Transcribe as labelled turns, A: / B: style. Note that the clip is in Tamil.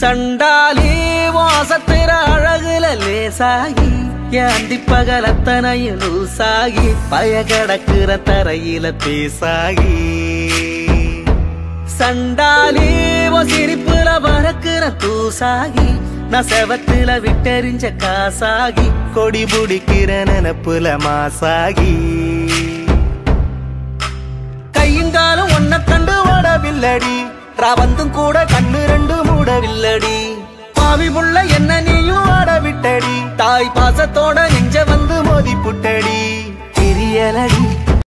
A: சண்டாலி வாசத்திர அழகுல லேசாகி ஏந்தி பகலத்தனையும் லூசாகி பய கடக்குற தரையில பேசாகி சண்டாலி உன் சிரிப்புல பறக்குற தூசாகி நான் செவத்துல விட்டெறிஞ்ச காசாகி கொடி பிடிக்கிற நினப்புல மாசாகி கையுங்காலும் ஒன்ன கண்டு ஓடவில்லடி ராவந்தும் கூட கண்ணு ரெண்டு மூடவில்லடி பாவி புள்ள என்ன நீயும் ஆட விட்டடி தாய் பாசத்தோட நெஞ்ச வந்து மோதி புட்டடி தெரியலடி